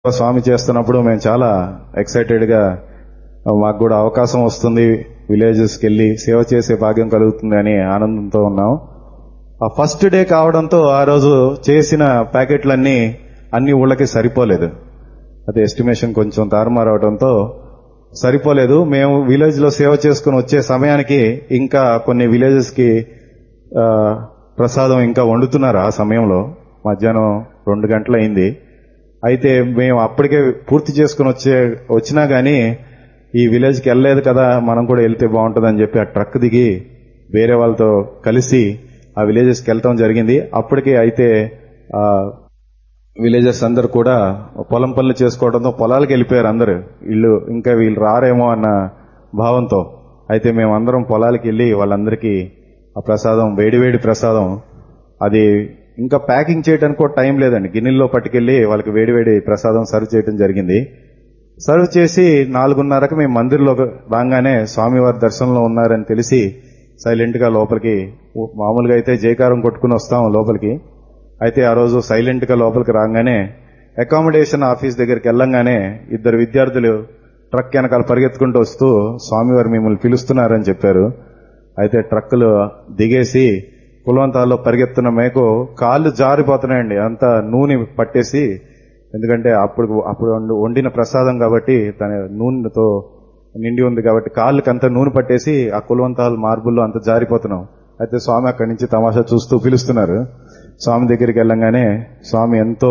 స్వామి చేస్తున్నప్పుడు మేము చాలా ఎక్సైటెడ్ గా మాకు కూడా అవకాశం వస్తుంది విలేజెస్ కి వెళ్ళి సేవ చేసే భాగ్యం కలుగుతుంది అని ఆనందంతో ఉన్నాం ఆ ఫస్ట్ డే కావడంతో ఆ రోజు చేసిన ప్యాకెట్లన్నీ అన్ని ఊళ్ళకి సరిపోలేదు అది ఎస్టిమేషన్ కొంచెం తారుమారు అవడంతో సరిపోలేదు మేము విలేజ్ లో సేవ చేసుకుని వచ్చే సమయానికి ఇంకా కొన్ని విలేజెస్ కి ఆ, ప్రసాదం ఇంకా వండుతున్నారు ఆ సమయంలో మధ్యాహ్నం రెండు గంటలు అయింది అయితే మేము అప్పటికే పూర్తి చేసుకుని వచ్చే వచ్చినా గానీ ఈ విలేజ్ కి వెళ్ళలేదు కదా మనం కూడా వెళ్తే బాగుంటుందని చెప్పి ఆ ట్రక్ దిగి వేరే వాళ్ళతో కలిసి ఆ విలేజెస్ కి వెళ్ళటం జరిగింది అప్పటికే అయితే ఆ విలేజెస్ అందరు కూడా పొలం పనులు చేసుకోవడంతో పొలాలకు వెళ్ళిపోయారు అందరు వీళ్ళు ఇంకా వీళ్ళు రారేమో అన్న భావంతో అయితే మేము అందరం పొలాలకు వెళ్ళి వాళ్ళందరికీ ఆ ప్రసాదం వేడివేడి ప్రసాదం అది ఇంకా ప్యాకింగ్ చేయడానికి కూడా టైం లేదండి గిన్నెల్లో పట్టుకెళ్లి వాళ్ళకి వేడివేడి ప్రసాదం సర్వ్ చేయడం జరిగింది సర్వ్ చేసి నాలుగున్నరకు మేము మందిర్లోకి రాగానే స్వామివారి దర్శనంలో ఉన్నారని తెలిసి సైలెంట్ గా లోపలికి మామూలుగా అయితే జయకారం కొట్టుకుని వస్తాం లోపలికి అయితే ఆ రోజు సైలెంట్ గా లోపలికి రాగానే అకామిడేషన్ ఆఫీస్ దగ్గరికి వెళ్ళంగానే ఇద్దరు విద్యార్థులు ట్రక్ వెనకాల పరిగెత్తుకుంటూ వస్తూ స్వామివారు మిమ్మల్ని పిలుస్తున్నారని చెప్పారు అయితే ట్రక్కులు దిగేసి కులవంతాల్లో పరిగెత్తున్న మేకు కాళ్ళు జారిపోతున్నాయండి అంత నూనె పట్టేసి ఎందుకంటే అప్పుడు అప్పుడు వండు- వండిన ప్రసాదం కాబట్టి తన నూనెతో నిండి ఉంది కాబట్టి కాళ్ళకి అంత నూనె పట్టేసి ఆ కులవంతాలు మార్బుల్లో అంత జారిపోతున్నాం అయితే స్వామి అక్కడి నుంచి తమాషా చూస్తూ పిలుస్తున్నారు స్వామి దగ్గరికి వెళ్ళంగానే స్వామి ఎంతో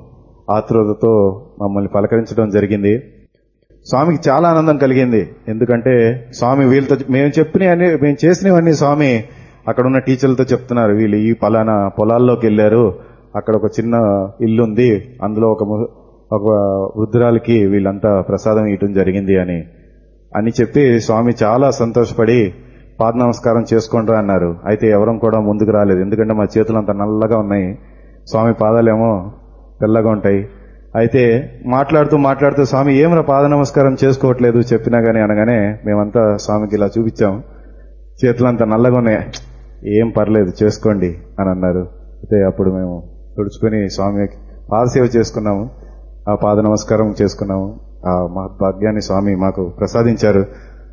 ఆతృతతో మమ్మల్ని పలకరించడం జరిగింది స్వామికి చాలా ఆనందం కలిగింది ఎందుకంటే స్వామి వీళ్ళతో మేము చెప్పినవన్నీ మేము చేసినవన్నీ స్వామి అక్కడ ఉన్న టీచర్లతో చెప్తున్నారు వీళ్ళు ఈ పలానా పొలాల్లోకి వెళ్ళారు అక్కడ ఒక చిన్న ఇల్లు ఉంది అందులో ఒక ము- ఒక వృద్ధురాలకి వీళ్ళంతా ప్రసాదం ఇవ్వటం జరిగింది అని అని చెప్పి స్వామి చాలా సంతోషపడి పాద నమస్కారం చేసుకోండి అన్నారు అయితే ఎవరం కూడా ముందుకు రాలేదు ఎందుకంటే మా చేతులు అంత నల్లగా ఉన్నాయి స్వామి పాదాలేమో తెల్లగా ఉంటాయి అయితే మాట్లాడుతూ మాట్లాడుతూ స్వామి ఏమరా పాద నమస్కారం చేసుకోవట్లేదు చెప్పినా గానీ అనగానే మేమంతా స్వామికి ఇలా చూపించాం చేతులంతా నల్లగా ఉన్నాయి ఏం పర్లేదు చేసుకోండి అని అన్నారు అయితే అప్పుడు మేము తుడుచుకొని స్వామికి పాదసేవ చేసుకున్నాము ఆ పాద నమస్కారం చేసుకున్నాము ఆ మహద్భాగ్యాన్ని స్వామి మాకు ప్రసాదించారు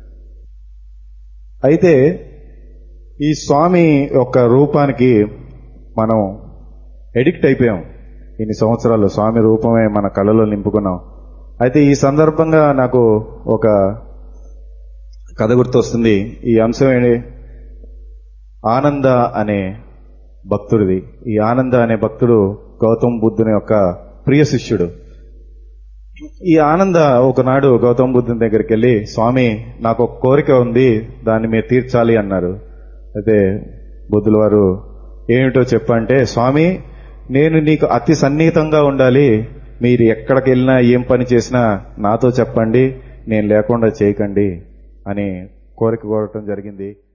అయితే ఈ స్వామి యొక్క రూపానికి మనం ఎడిక్ట్ అయిపోయాం ఇన్ని సంవత్సరాలు స్వామి రూపమే మన కళ్ళలో నింపుకున్నాం అయితే ఈ సందర్భంగా నాకు ఒక కథ గుర్తొస్తుంది ఈ అంశం ఏంటి ఆనంద అనే భక్తుడిది ఈ ఆనంద అనే భక్తుడు గౌతమ్ బుద్ధుని యొక్క ప్రియ శిష్యుడు ఈ ఆనంద ఒకనాడు గౌతమ్ బుద్ధుని దగ్గరికి వెళ్ళి స్వామి నాకు ఒక కోరిక ఉంది దాన్ని మీరు తీర్చాలి అన్నారు అయితే బుద్ధుల వారు ఏమిటో చెప్పంటే స్వామి నేను నీకు అతి సన్నిహితంగా ఉండాలి మీరు ఎక్కడికి వెళ్ళినా ఏం పని చేసినా నాతో చెప్పండి నేను లేకుండా చేయకండి అని కోరిక కోరటం జరిగింది